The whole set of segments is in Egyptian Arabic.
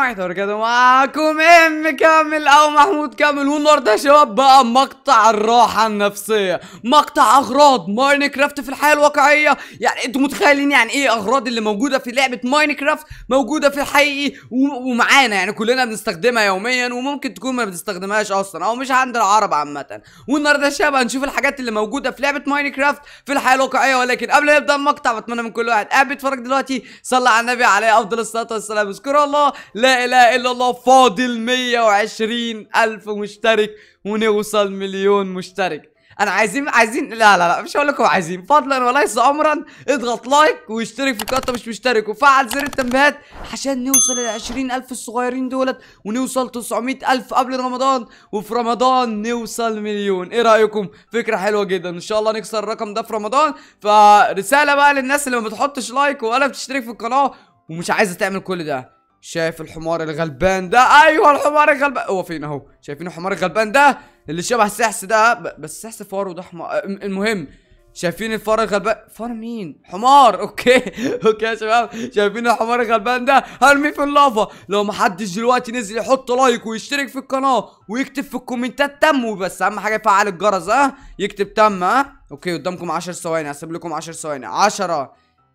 الله وبركاته معاكم ام كامل او محمود كامل والنهارده يا شباب بقى مقطع الراحه النفسيه مقطع اغراض ماينكرافت في الحياه الواقعيه يعني انتوا متخيلين يعني ايه اغراض اللي موجوده في لعبه ماينكرافت موجوده في الحقيقي و- ومعانا يعني كلنا بنستخدمها يوميا وممكن تكون ما بنستخدمهاش اصلا او مش عند العرب عامه والنهارده يا شباب هنشوف الحاجات اللي موجوده في لعبه ماينكرافت في الحياه الواقعيه ولكن قبل ما نبدا المقطع بتمنى من كل واحد قاعد بيتفرج دلوقتي صلى على النبي عليه افضل الصلاه والسلام اذكروا الله لا اله الا الله فاضل 120 الف مشترك ونوصل مليون مشترك انا عايزين عايزين لا لا لا مش هقول لكم عايزين فضلا وليس امرا اضغط لايك واشترك في القناه مش مشترك وفعل زر التنبيهات عشان نوصل ل 20 الف الصغيرين دولت ونوصل 900 الف قبل رمضان وفي رمضان نوصل مليون ايه رايكم فكره حلوه جدا ان شاء الله نكسر الرقم ده في رمضان فرساله بقى للناس اللي ما بتحطش لايك ولا بتشترك في القناه ومش عايزه تعمل كل ده شايف الحمار الغلبان ده ايوه الحمار الغلبان هو فين اهو شايفين الحمار الغلبان ده اللي شبه السحس ده ب- بس السحس فار وده حمار الم- المهم شايفين الفار الغلبان فار مين حمار اوكي اوكي يا شباب شايفين الحمار الغلبان ده هرميه في اللافا لو محدش دلوقتي نزل يحط لايك ويشترك في القناه ويكتب في الكومنتات تم وبس اهم حاجه يفعل الجرس ها يكتب تم ها اوكي قدامكم 10 ثواني هسيب لكم 10 ثواني 10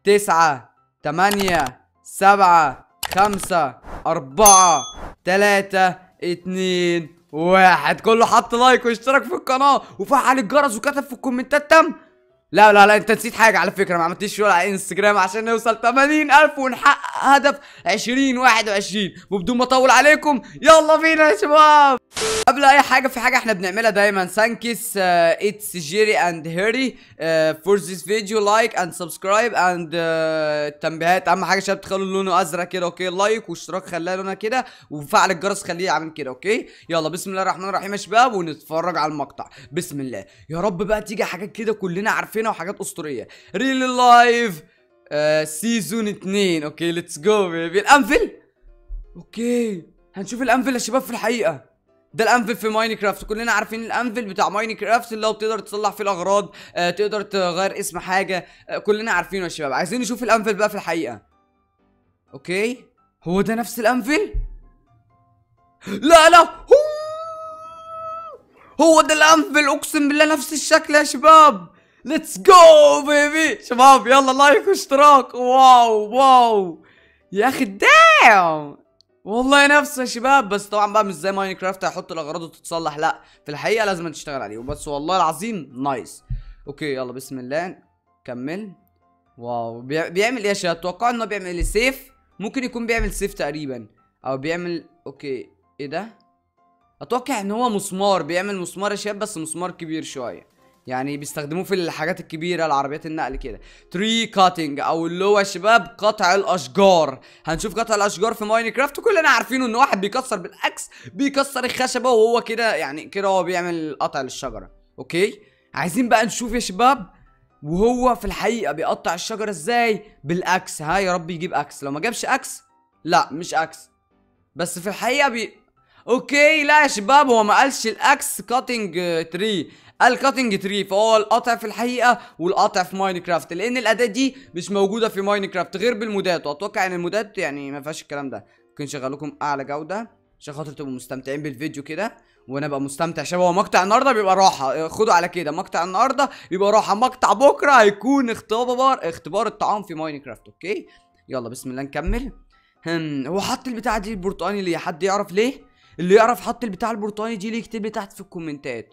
9 8 7 خمسة أربعة تلاتة اتنين واحد كله حط لايك واشترك في القناة وفعل الجرس وكتب في الكومنتات تم لا لا لا انت نسيت حاجة على فكرة ما عملتيش شغل على انستجرام عشان نوصل 80 ألف ونحقق هدف 2021 وبدون ما اطول عليكم يلا بينا يا شباب قبل اي حاجه في حاجه احنا بنعملها دايما ثانكس اتس جيري اند هيري فور ذيس فيديو لايك اند سبسكرايب اند التنبيهات اهم حاجه شباب تخلوا لونه ازرق كده اوكي لايك واشتراك خليها لونها كده وفعل الجرس خليه عامل كده اوكي يلا بسم الله الرحمن الرحيم يا شباب ونتفرج على المقطع بسم الله يا رب بقى تيجي حاجات كده كلنا عارفينها وحاجات اسطوريه ريل لايف سيزون 2 اوكي ليتس جو بيبي الانفل اوكي هنشوف الانفل يا شباب في الحقيقه ده الانفل في ماينكرافت كلنا عارفين الانفل بتاع ماينكرافت اللي هو بتقدر تصلح فيه الاغراض آه تقدر تغير اسم حاجه آه كلنا عارفينه يا شباب عايزين نشوف الانفل بقى في الحقيقه اوكي هو ده نفس الانفل لا لا هو هو ده الانفل اقسم بالله نفس الشكل يا شباب ليتس جو بيبي شباب يلا لايك واشتراك واو واو يا اخي دام والله نفسه يا شباب بس طبعا بقى مش زي ماينكرافت هيحط الاغراض وتتصلح لا في الحقيقه لازم تشتغل عليه وبس والله العظيم نايس اوكي يلا بسم الله كمل واو بيع- بيعمل ايه يا شباب اتوقع انه بيعمل ايه سيف ممكن يكون بيعمل سيف تقريبا او بيعمل اوكي ايه ده اتوقع ان هو مسمار بيعمل مسمار يا شباب بس مسمار كبير شويه يعني بيستخدموه في الحاجات الكبيره العربيات النقل كده تري كاتنج او اللي هو يا شباب قطع الاشجار هنشوف قطع الاشجار في ماينكرافت وكلنا عارفينه ان واحد بيكسر بالاكس بيكسر الخشبه وهو كده يعني كده هو بيعمل قطع للشجره اوكي عايزين بقى نشوف يا شباب وهو في الحقيقه بيقطع الشجره ازاي بالاكس ها يا رب يجيب اكس لو ما جابش اكس لا مش اكس بس في الحقيقه بي اوكي لا يا شباب هو ما قالش الاكس كاتنج تري قال كاتنج تري فهو القطع في الحقيقه والقطع في ماينكرافت لان الاداه دي مش موجوده في ماينكرافت غير بالمودات واتوقع ان المودات يعني ما فيهاش الكلام ده ممكن نشغل لكم اعلى جوده عشان خاطر تبقوا مستمتعين بالفيديو كده وانا ابقى مستمتع شباب هو مقطع النهارده بيبقى راحه خدوا على كده مقطع النهارده بيبقى راحه مقطع بكره هيكون اختبار اختبار الطعام في ماينكرافت اوكي يلا بسم الله نكمل هم هو حط البتاعه دي البرتقاني ليه حد يعرف ليه اللي يعرف حط البتاع البرتقاني دي ليه يكتب لي تحت في الكومنتات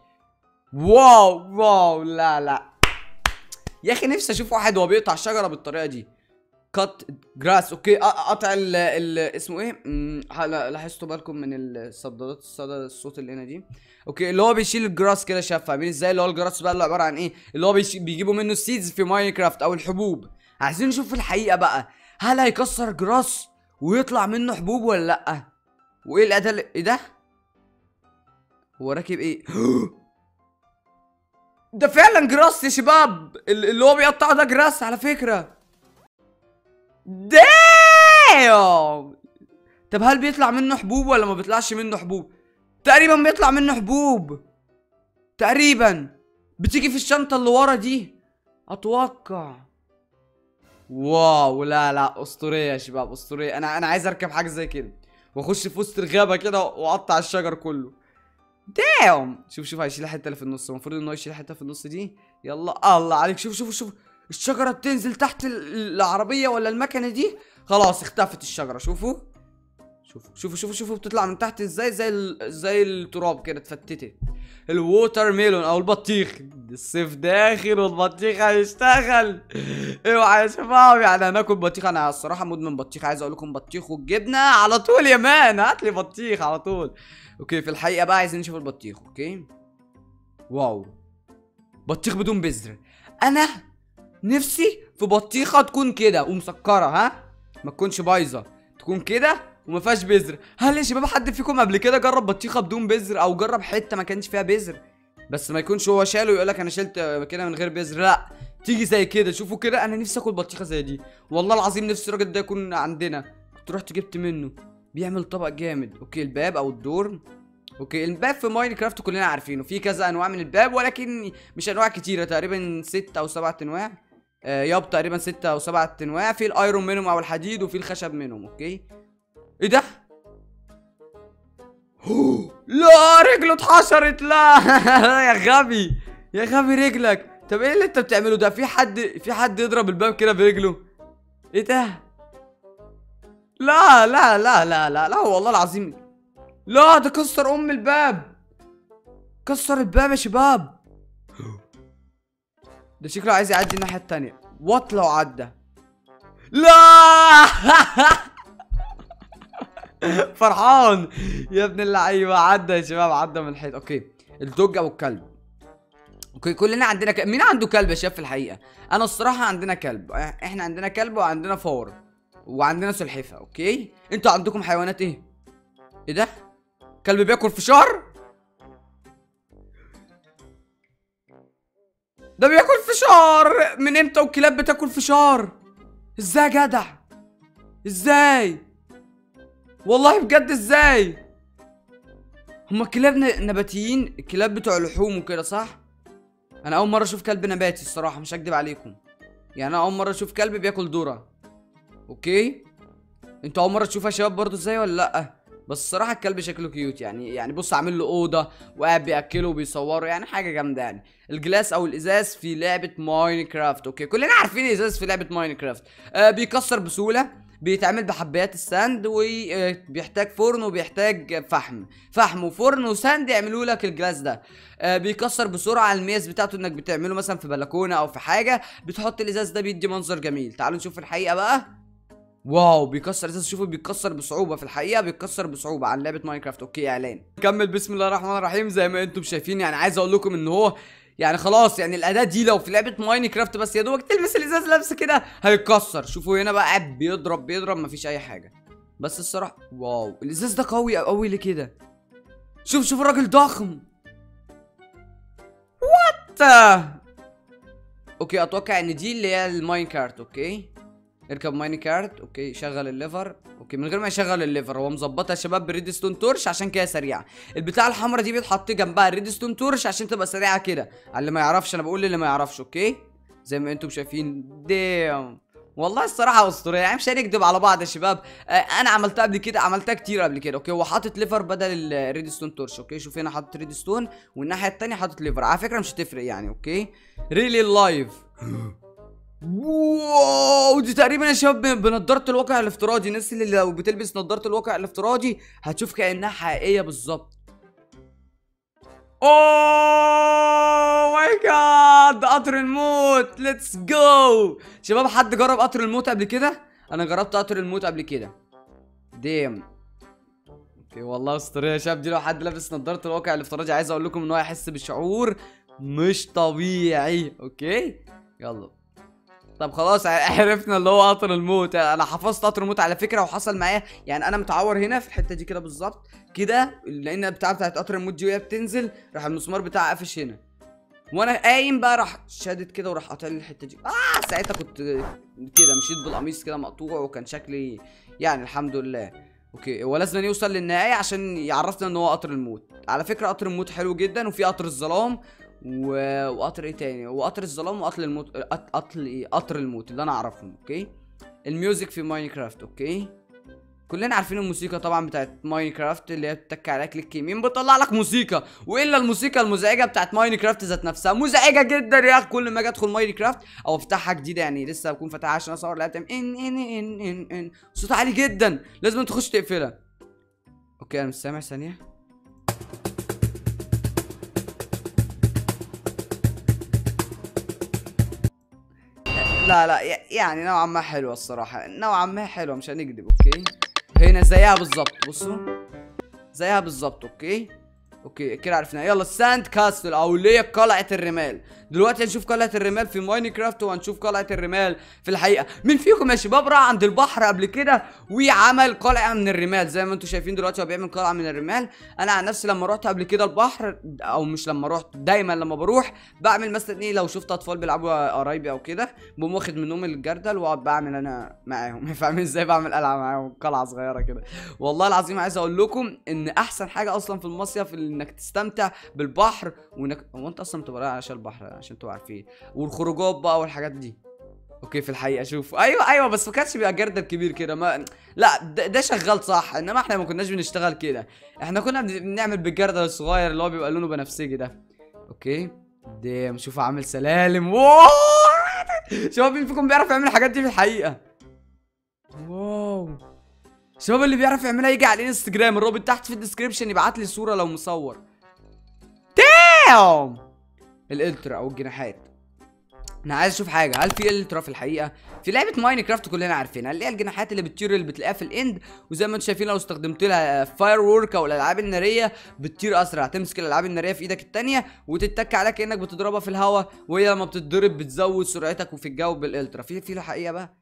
واو واو لا لا يا اخي نفسي اشوف واحد وهو بيقطع الشجره بالطريقه دي كات جراس اوكي أ- قطع ال ال اسمه ايه مم، هلا لاحظتوا بالكم من الصدادات الصدى الصوت اللي هنا دي اوكي اللي هو بيشيل الجراس كده شاف فاهمين ازاي اللي هو الجراس بقى اللي عباره عن ايه اللي هو بيشي- بيجيبوا منه السيدز في ماينكرافت او الحبوب عايزين نشوف في الحقيقه بقى هل هيكسر جراس ويطلع منه حبوب ولا لا وايه الاداه اللي- ايه ده هو راكب ايه ده فعلا جراس يا شباب ال- اللي هو بيقطعه ده جراس على فكره دايم طب هل بيطلع منه حبوب ولا ما بيطلعش منه حبوب تقريبا بيطلع منه حبوب تقريبا بتيجي في الشنطه اللي ورا دي اتوقع واو لا لا اسطوريه يا شباب اسطوريه انا انا عايز اركب حاجه زي كده واخش في وسط الغابه كده واقطع الشجر كله دايم شوف شوف هيشيل الحته اللي في النص المفروض ان هو يشيل الحته في النص دي يلا الله عليك شوف شوف شوف الشجره بتنزل تحت ال- العربيه ولا المكنه دي خلاص اختفت الشجره شوفوا شوفوا شوفوا شوفوا شوفوا بتطلع من تحت ازاي زي ال... زي التراب كده اتفتتت الووتر ميلون او البطيخ الصيف داخل والبطيخ هيشتغل اوعى يا شباب يعني هناكل بطيخ انا الصراحه مدمن بطيخ عايز اقول لكم بطيخ والجبنه على طول يا مان هات لي بطيخ على طول اوكي في الحقيقه بقى عايزين نشوف البطيخ اوكي واو بطيخ بدون بذر انا نفسي في بطيخه تكون كده ومسكره ها ما تكونش بايظه تكون كده وما فيهاش بذر هل يا شباب حد فيكم قبل كده جرب بطيخه بدون بذر او جرب حته ما كانش فيها بذر بس ما يكونش هو شاله ويقول لك انا شلت كده من غير بذر لا تيجي زي كده شوفوا كده انا نفسي اكل بطيخه زي دي والله العظيم نفسي الراجل ده يكون عندنا كنت رحت جبت منه بيعمل طبق جامد اوكي الباب او الدور اوكي الباب في ماينكرافت كلنا عارفينه في كذا انواع من الباب ولكن مش انواع كتيره تقريبا ست او سبعة انواع آه ياب تقريبا ستة او سبعة انواع في الايرون منهم او الحديد وفي الخشب منهم اوكي ايه ده لا رجله اتحشرت لا يا غبي يا غبي رجلك طب ايه اللي انت بتعمله ده في حد في حد يضرب الباب كده برجله ايه ده لا لا لا لا لا لا والله العظيم لا ده كسر ام الباب كسر الباب يا شباب ده شكله عايز يعدي الناحية التانية وات لو عدى لا فرحان يا ابن اللعيبة عدى يا شباب عدى من الحيط اوكي الدوج او الكلب اوكي كلنا عندنا ك... مين عنده كلب يا شباب في الحقيقة انا الصراحة عندنا كلب احنا عندنا كلب وعندنا فار وعندنا سلحفة اوكي انتوا عندكم حيوانات ايه ايه ده كلب بياكل فشار ده بياكل فشار من امتى والكلاب بتاكل فشار ازاي يا جدع ازاي والله بجد ازاي هما الكلاب ن- نباتيين الكلاب بتوع لحوم وكده صح انا اول مره اشوف كلب نباتي الصراحه مش هكدب عليكم يعني انا اول مره اشوف كلب بياكل ذره اوكي انتوا اول مره تشوفها يا شباب برضو ازاي ولا لا بس الصراحه الكلب شكله كيوت يعني يعني بص عامل له اوضه وقاعد بياكله وبيصوره يعني حاجه جامده يعني الجلاس او الازاز في لعبه ماينكرافت اوكي كلنا عارفين الازاز في لعبه ماينكرافت آه بيكسر بسهوله بيتعمل بحبايات الساند وبيحتاج فرن وبيحتاج فحم فحم وفرن وساند يعملوا لك الجلاس ده آه بيكسر بسرعه الميز بتاعته انك بتعمله مثلا في بلكونه او في حاجه بتحط الازاز ده بيدي منظر جميل تعالوا نشوف الحقيقه بقى واو بيكسر ازاز شوفوا بيكسر بصعوبه في الحقيقه بيكسر بصعوبه عن لعبه ماينكرافت اوكي اعلان نكمل بسم الله الرحمن الرحيم زي ما انتم شايفين يعني عايز اقول لكم ان هو يعني خلاص يعني الاداه دي لو في لعبه ماينكرافت بس يا دوبك تلمس الازاز لابسه كده هيتكسر شوفوا هنا بقى قاعد بيضرب بيضرب مفيش اي حاجه بس الصراحه واو الازاز ده قوي قوي ليه كده شوف شوف الراجل ضخم وات اوكي اتوقع ان دي اللي هي الماينكارت اوكي اركب ماين كارت اوكي شغل الليفر اوكي من غير ما يشغل الليفر هو مظبطها يا شباب بريدستون تورش عشان كده سريعه البتاعه الحمراء دي بيتحط جنبها الريدستون تورش عشان تبقى سريعه كده على اللي ما يعرفش انا بقول للي ما يعرفش اوكي زي ما انتم شايفين ديم والله الصراحه اسطوريه يعني مش هنكدب على بعض يا شباب آه انا عملتها قبل كده عملتها كتير قبل كده اوكي هو حاطط ليفر بدل الريدستون تورش اوكي شوف هنا حاطط ريدستون والناحيه التانية حاطط ليفر على فكره مش هتفرق يعني اوكي ريلي لايف واو دي تقريبا يا شباب ب- بنضاره الواقع الافتراضي الناس اللي لو بتلبس نضاره الواقع الافتراضي هتشوف كانها حقيقيه بالظبط اوه ماي جاد قطر الموت ليتس جو شباب حد جرب قطر الموت قبل كده انا جربت قطر الموت قبل كده ديم اوكي والله اسطوريه يا شباب دي لو حد لابس نضاره الواقع الافتراضي عايز اقول لكم ان هو هيحس بشعور مش طبيعي اوكي يلا طب خلاص ع- عرفنا اللي هو قطر الموت انا حفظت قطر الموت على فكره وحصل معايا يعني انا متعور هنا في الحته دي كده بالظبط كده لان البتاع بتاعت قطر الموت دي وهي بتنزل راح المسمار بتاعها قافش هنا وانا قايم بقى راح شادد كده وراح قاطع لي الحته دي اه ساعتها كنت كده مشيت بالقميص كده مقطوع وكان شكلي يعني الحمد لله اوكي هو لازم يوصل للنهايه عشان يعرفنا ان هو قطر الموت على فكره قطر الموت حلو جدا وفي قطر الظلام و... وقطر ايه تاني وقطر الظلام وقطر الموت قط- قطر ايه قطر الموت اللي انا اعرفهم اوكي الميوزك في ماينكرافت اوكي كلنا عارفين الموسيقى طبعا بتاعت ماينكرافت اللي هي بتتك عليها كليك يمين بتطلع لك موسيقى والا الموسيقى المزعجه بتاعت ماينكرافت ذات نفسها مزعجه جدا يا اخي كل ما اجي ادخل ماينكرافت او افتحها جديده يعني لسه بكون فاتحها عشان اصور لها بتعمل ان ان ان ان ان صوتها عالي جدا لازم تخش تقفلها اوكي انا مش سامع ثانيه لا لا ي- يعني نوعا ما حلوه الصراحه نوعا ما حلوه مش هنكذب اوكي هنا زيها بالظبط بصوا زيها بالظبط اوكي اوكي كده عرفنا يلا الساند كاستل او اللي هي قلعه الرمال دلوقتي هنشوف قلعه الرمال في ماينكرافت وهنشوف قلعه الرمال في الحقيقه مين فيكم يا شباب راح عند البحر قبل كده وعمل قلعه من الرمال زي ما انتم شايفين دلوقتي هو بيعمل قلعه من الرمال انا عن نفسي لما رحت قبل كده البحر او مش لما رحت دايما لما بروح بعمل مثلا ايه لو شفت اطفال بيلعبوا قرايبي او كده بقوم واخد منهم الجردل واقعد بعمل انا معاهم فاهمين ازاي بعمل قلعه معاهم قلعه صغيره كده والله العظيم عايز اقول لكم ان احسن حاجه اصلا في المصيف انك تستمتع بالبحر وانك هو انت اصلا بتبقى رايح عشان البحر عشان تبقوا عارفين والخروجات بقى والحاجات دي اوكي في الحقيقه شوف ايوه ايوه بس ما كانش بيبقى جردل كبير كده ما لا ده, ده شغال صح انما احنا ما كناش بنشتغل كده احنا كنا بن- بنعمل بالجردل الصغير اللي هو بيبقى لونه بنفسجي ده اوكي دام شوف عامل سلالم واو شباب مين فيكم بيعرف يعمل الحاجات دي في الحقيقه واو الشباب اللي بيعرف يعملها يجي على الانستجرام الرابط تحت في الديسكريبشن يبعت لي صوره لو مصور دام الالترا او الجناحات انا عايز اشوف حاجه هل في الترا في الحقيقه في لعبه ماينكرافت كلنا عارفينها اللي هي الجناحات اللي بتطير اللي بتلاقيها في الاند وزي ما انتم شايفين لو استخدمت لها فاير وورك او الالعاب الناريه بتطير اسرع تمسك الالعاب الناريه في ايدك التانية وتتك عليها كانك بتضربها في الهواء وهي لما بتتضرب بتزود سرعتك وفي الجو بالالترا في في الحقيقه بقى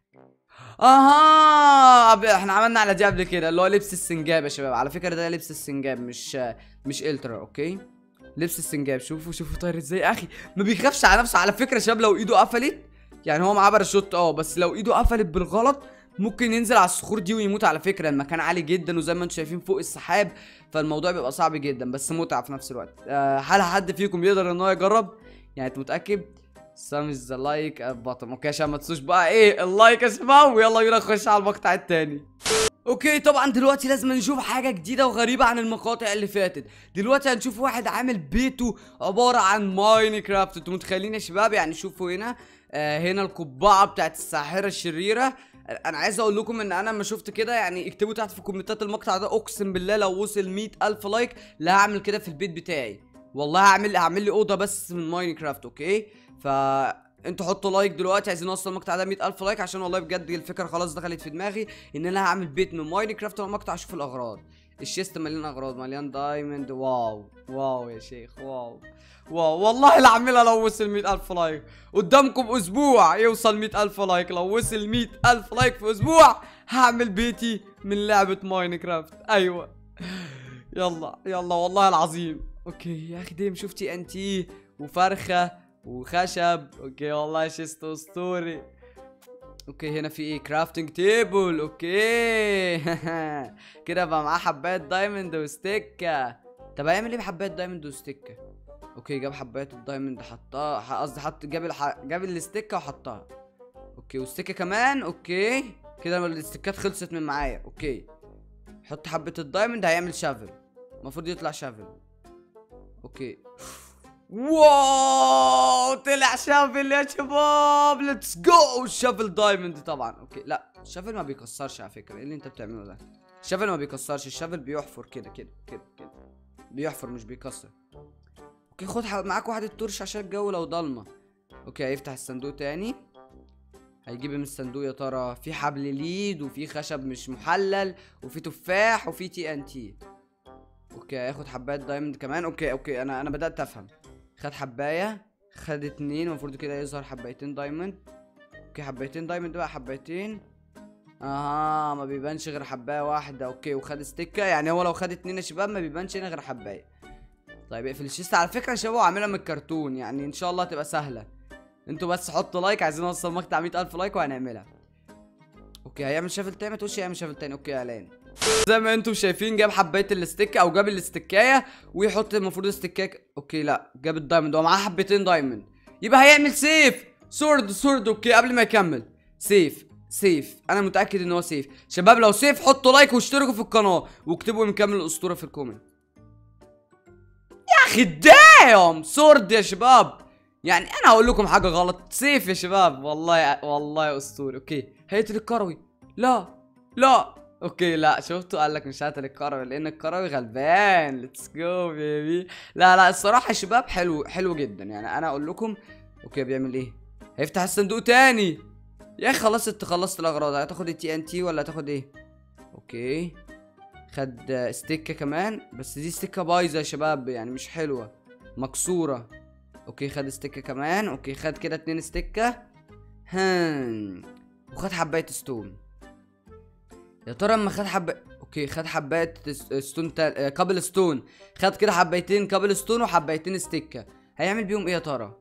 اها أب- احنا عملنا على دي قبل كده اللي هو لبس السنجاب يا شباب على فكره ده لبس السنجاب مش مش الترا اوكي لبس السنجاب شوفوا شوفوا طاير ازاي يا اخي ما بيخافش على نفسه على فكره يا شباب لو ايده قفلت يعني هو معاه باراشوت اه بس لو ايده قفلت بالغلط ممكن ينزل على الصخور دي ويموت على فكره المكان عالي جدا وزي ما انتم شايفين فوق السحاب فالموضوع بيبقى صعب جدا بس متعه في نفس الوقت أه هل حد فيكم يقدر ان هو يجرب يعني انت متاكد سامز ذا لايك بطم اوكي عشان ما تنسوش بقى ايه اللايك يا شباب ويلا بينا نخش على المقطع التاني اوكي طبعا دلوقتي لازم نشوف حاجه جديده وغريبه عن المقاطع اللي فاتت دلوقتي هنشوف واحد عامل بيته عباره عن ماينكرافت انتوا متخيلين يا شباب يعني شوفوا هنا آه هنا القبعه بتاعت الساحره الشريره انا عايز اقول لكم ان انا لما شفت كده يعني اكتبوا تحت في كومنتات المقطع ده اقسم بالله لو وصل مئة الف لايك لا هعمل كده في البيت بتاعي والله هعمل هعمل لي اوضه بس من ماينكرافت اوكي ف انتوا حطوا لايك دلوقتي عايزين نوصل المقطع ده 100000 لايك عشان والله بجد الفكره خلاص دخلت في دماغي ان انا هعمل بيت من ماينكرافت والمقطع اشوف الاغراض الشيست مليان اغراض مليان دايموند واو واو يا شيخ واو واو والله لا اعملها لو وصل 100000 لايك قدامكم اسبوع يوصل 100000 لايك لو وصل 100000 لايك في اسبوع هعمل بيتي من لعبه ماينكرافت ايوه يلا يلا والله العظيم اوكي يا اخي ديم شفتي انت وفرخه وخشب اوكي والله شيست اسطوري اوكي هنا في ايه كرافتنج تيبل اوكي كده بقى معاه حبايه دايموند وستيكه طب هيعمل ايه بحبايه دايموند وستيكه اوكي جاب حبايه الدايموند حطها ح- قصدي حط جاب الح... جاب الستيكه وحطها اوكي والستيكه كمان اوكي كده الاستيكات خلصت من معايا اوكي حط حبه الدايموند هيعمل شافل المفروض يطلع شافل اوكي واو طلع شافل يا شباب ليتس جو شافل دايموند طبعا اوكي لا الشافل ما بيكسرش على فكره ايه اللي انت بتعمله ده الشافل ما بيكسرش الشافل بيحفر كده كده كده كده بيحفر مش بيكسر اوكي خد ح- معاك واحد التورش عشان الجو لو ضلمه اوكي هيفتح الصندوق تاني هيجيب من الصندوق يا ترى في حبل ليد وفي خشب مش محلل وفي تفاح وفي تي ان تي اوكي هياخد حبايه دايموند كمان اوكي اوكي انا انا بدات افهم خد حبايه خد اتنين المفروض كده يظهر حبايتين دايموند اوكي حبايتين دايموند بقى حبايتين اها ما بيبانش غير حبايه واحده اوكي وخد ستيكه يعني هو لو خد اتنين يا شباب ما بيبانش هنا غير حبايه طيب اقفل الشيست على فكره يا شباب هو عاملها من الكرتون يعني ان شاء الله تبقى سهله انتوا بس حطوا لايك عايزين نوصل مقطع 100000 لايك وهنعملها اوكي هيعمل شافل تاني ما تقولش هيعمل شافل تاني اوكي يا اعلان زي ما انتم شايفين جاب حبايه الاستيكه او جاب الاستكايه ويحط المفروض استكايه اوكي لا جاب الدايموند هو معاه حبتين دايموند يبقى هيعمل سيف سورد سورد اوكي قبل ما يكمل سيف سيف انا متاكد ان هو سيف شباب لو سيف حطوا لايك واشتركوا في القناه واكتبوا مكمل الاسطوره في الكومنت يا اخي دايم سورد يا شباب يعني انا هقول لكم حاجه غلط سيف يا شباب والله والله اسطوري اوكي هيقتل الكروي لا لا اوكي لا شفتوا قال لك مش هقتل الكروي لان الكروي غلبان ليتس جو بيبي لا لا الصراحه يا شباب حلو حلو جدا يعني انا اقول لكم اوكي بيعمل ايه هيفتح الصندوق تاني يا اخي خلاص انت خلصت الاغراض هتاخد التي ان تي ولا هتاخد ايه اوكي خد آه، ستيكه كمان بس دي ستيكه بايظه يا شباب يعني مش حلوه مكسوره اوكي خد ستيكه كمان اوكي خد كده اتنين ستيكه هن وخد حبايه ستون يا ترى اما خد حبه اوكي خد حبايه س- ستون تل... آه، كابل ستون خد كده حبايتين كابل ستون وحبايتين ستيكه هيعمل بيهم ايه يا ترى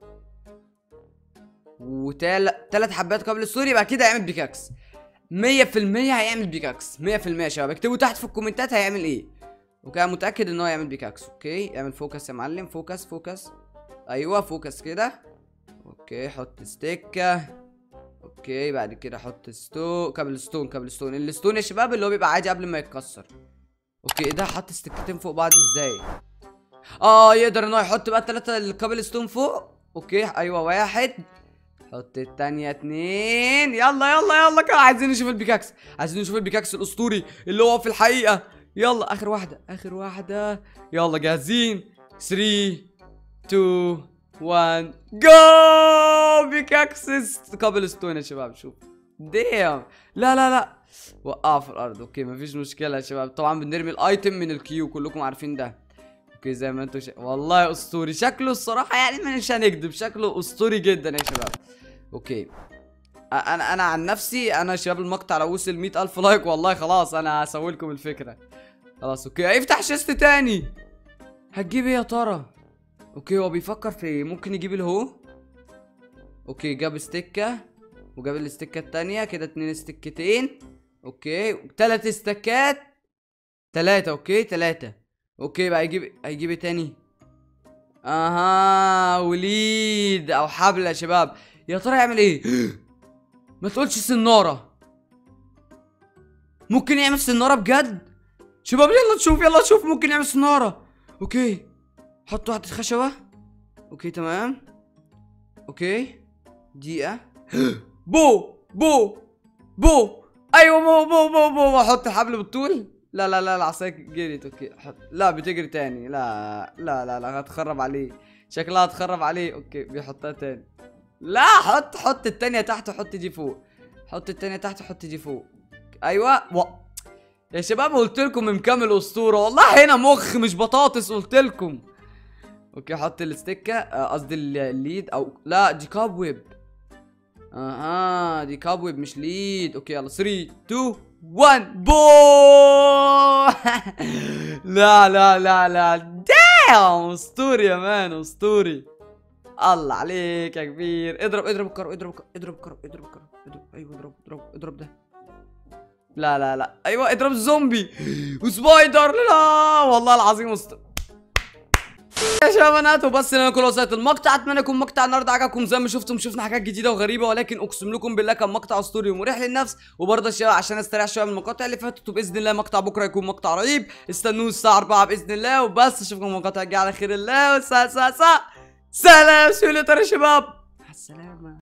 وتل... تلات حبات كابل ستون يبقى كده هيعمل بيكاكس مية في المية هيعمل بيكاكس مية في المية يا شباب اكتبوا تحت في الكومنتات هيعمل ايه اوكي انا متأكد ان هو هيعمل بيكاكس اوكي اعمل فوكس يا معلم فوكس فوكس ايوه فوكس كده اوكي حط ستيكة اوكي بعد كده حط ستو كابل ستون كابل ستون الستون يا شباب اللي هو بيبقى عادي قبل ما يتكسر اوكي ايه ده حط ستيكتين فوق بعض ازاي اه يقدر ان هو يحط بقى التلاتة الكابل ستون فوق اوكي ايوه واحد حط التانية اتنين يلا يلا يلا كده عايزين نشوف البيكاكس عايزين نشوف البيكاكس الاسطوري اللي هو في الحقيقة يلا اخر واحدة اخر واحدة يلا جاهزين 3 2 1 جو بيكاكس قبل ستون يا شباب شوف ديم لا لا لا وقعها في الارض اوكي مفيش مشكلة يا شباب طبعا بنرمي الايتم من الكيو كلكم عارفين ده اوكي زي ما انتم شا... والله اسطوري شكله الصراحه يعني مش هنكدب شكله اسطوري جدا يا شباب اوكي أ- انا انا عن نفسي انا يا شباب المقطع لو وصل 100000 لايك والله خلاص انا هسوي لكم الفكره خلاص اوكي هيفتح شيست تاني هتجيب ايه يا ترى اوكي هو بيفكر في ممكن يجيب الهو اوكي جاب ستيكه وجاب الستيكه التانية كده اتنين ستيكتين اوكي تلات استكات تلاتة اوكي تلاتة اوكي بقى يجيب هيجيب ايه تاني اها وليد او حبل يا شباب يا ترى يعمل ايه ما تقولش سنارة ممكن يعمل سنارة بجد شباب يلا نشوف يلا نشوف ممكن يعمل سنارة اوكي حط واحدة خشبة اوكي تمام اوكي دقيقة بو بو بو ايوه بو بو بو بو احط الحبل بالطول لا لا لا العصاية جريت اوكي حط لا بتجري تاني لا لا لا لا هتخرب عليه شكلها هتخرب عليه اوكي بيحطها تاني لا حط حط التانية تحت وحط دي فوق حط التانية تحت وحط دي فوق ايوه و... يا شباب قلت لكم مكمل اسطوره والله هنا مخ مش بطاطس قلت لكم اوكي حط الستيكه آه، قصدي ال- الليد او لا دي كاب ويب اها دي كاب ويب مش ليد اوكي يلا 3 2 1 بو لا لا لا لا دايم اسطوري يا مان اسطوري الله عليك يا كبير اضرب اضرب الكرو اضرب الكرو اضرب الكرو اضرب الكرو اضرب ايوه اضرب اضرب اضرب ده لا لا لا ايوه اضرب الزومبي وسبايدر لا والله العظيم اسطوري يا شباب انا وبس انا كل وصلت المقطع اتمنى يكون مقطع النهارده عجبكم زي ما شفتم شفنا حاجات جديده وغريبه ولكن اقسم لكم بالله كان مقطع اسطوري ومريح للنفس وبرضه يا شباب عشان استريح شويه من المقاطع اللي فاتت وباذن الله مقطع بكره يكون مقطع رهيب استنوه الساعه 4 باذن الله وبس اشوفكم المقاطع الجايه على خير الله والسلام سلام سلام شو اللي ترى يا شباب مع السلامه